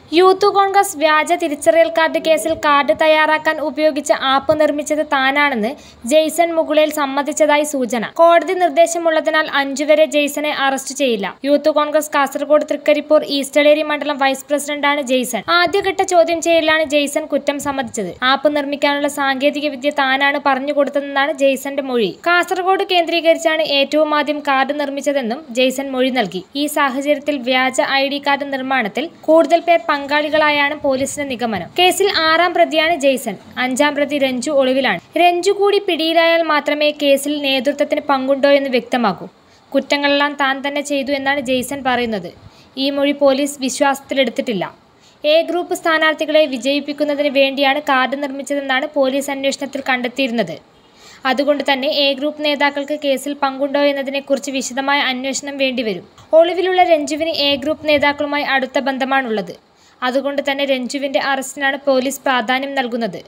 youth Congress വ്യാജ തിരിച്ചറിയൽ card കേസിൽ കാർഡ് തയ്യാറാക്കാൻ ഉപയോഗിച്ച ആപ്പ് നിർമ്മിച്ചത് താനാണെന്ന് ജെയ്സൺ മുകുളയിൽ സമ്മതിച്ചതായി സൂചന കോടതി നിർദ്ദേശമുള്ളതിനാൽ അഞ്ചുവരെ ജെയ്സനെ അറസ്റ്റ് ചെയ്യില്ല യൂത്ത് കോൺഗ്രസ് കാസർഗോഡ് തൃക്കരിപ്പൂർ ഈസ്റ്റളേരി മണ്ഡലം വൈസ് പ്രസിഡന്റാണ് ജെയ്സൺ ആദ്യഘട്ട ചോദ്യം ചെയ്യലിലാണ് ജെയ്സൺ കുറ്റം സമ്മതിച്ചത് ആപ്പ് നിർമ്മിക്കാനുള്ള സാങ്കേതിക വിദ്യ താനാണ് പറഞ്ഞു കൊടുത്തതെന്നാണ് ജെയ്സന്റെ മൊഴി കാസർഗോഡ് കേന്ദ്രീകരിച്ചാണ് ഏറ്റവും ആദ്യം കാർഡ് നിർമ്മിച്ചതെന്നും ജെയ്സൺ മൊഴി നൽകി ഈ സാഹചര്യത്തിൽ വ്യാജ ഐ ഡി കാർഡ് നിർമ്മാണത്തിൽ കൂടുതൽ പേർ പങ്കാളികളായാണ് പോലീസിന്റെ നിഗമനം കേസിൽ ആറാം പ്രതിയാണ് ജെയ്സൺ അഞ്ചാം പ്രതി രഞ്ജു ഒളിവിലാണ് രഞ്ജു കൂടി പിടിയിലായാൽ മാത്രമേ കേസിൽ നേതൃത്വത്തിന് പങ്കുണ്ടോ എന്ന് വ്യക്തമാകൂ കുറ്റങ്ങളെല്ലാം താൻ തന്നെ ചെയ്തു എന്നാണ് ജെയ്സൺ പറയുന്നത് ഈ മൊഴി പോലീസ് വിശ്വാസത്തിലെടുത്തിട്ടില്ല എ ഗ്രൂപ്പ് സ്ഥാനാർത്ഥികളെ വിജയിപ്പിക്കുന്നതിന് വേണ്ടിയാണ് കാർഡ് നിർമ്മിച്ചതെന്നാണ് പോലീസ് അന്വേഷണത്തിൽ കണ്ടെത്തിയിരുന്നത് അതുകൊണ്ട് തന്നെ എ ഗ്രൂപ്പ് നേതാക്കൾക്ക് കേസിൽ പങ്കുണ്ടോ എന്നതിനെക്കുറിച്ച് വിശദമായ അന്വേഷണം വേണ്ടിവരും ഒളിവിലുള്ള രഞ്ജുവിന് എ ഗ്രൂപ്പ് നേതാക്കളുമായി അടുത്ത ബന്ധമാണുള്ളത് അതുകൊണ്ട് തന്നെ രഞ്ജുവിന്റെ അറസ്റ്റിനാണ് പോലീസ് പ്രാധാന്യം നൽകുന്നത്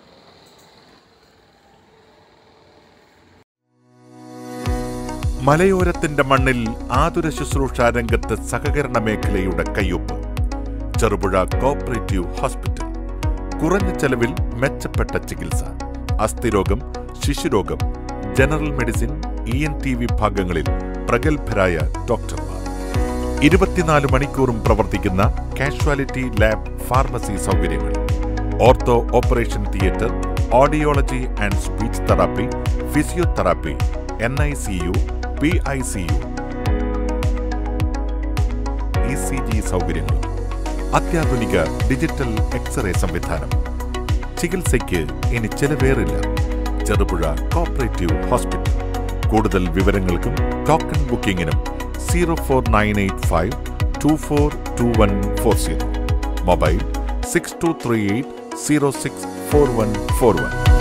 മലയോരത്തിന്റെ മണ്ണിൽ ആതുര ശുശ്രൂഷ രംഗത്ത് സഹകരണ മേഖലയുടെ കയ്യൊപ്പ് ചെറുപുഴ കോപ്പറേറ്റീവ് ഹോസ്പിറ്റൽ കുറഞ്ഞ ചെലവിൽ മെച്ചപ്പെട്ട ചികിത്സ അസ്ഥിരോഗം ശിശുരോഗം general medicine E N T വിഭാഗങ്ങളിൽ പ്രഗത്ഭരായ ഡോക്ടർമാർ ഇരുപത്തിനാല് മണിക്കൂറും പ്രവർത്തിക്കുന്ന കാഷ്വാലിറ്റി ലാബ് ഫാർമസി സൗകര്യങ്ങൾ ortho operation theatre audiology and speech therapy physiotherapy N I C U P I C U E C G സൗകര്യങ്ങൾ അത്യാധുനിക ഡിജിറ്റൽ എക്സ്റേ സംവിധാനം ചികിത്സയ്ക്ക് ഇനി ചെലവേറില്ല ചെറുപുഴ കോപ്പറേറ്റീവ് ഹോസ്പിറ്റൽ കൂടുതൽ വിവരങ്ങൾക്കും ടോക്കൺ ബുക്കിംഗിനും zero four nine eight five two four two one four zero mobile six two three eight zero six four one four one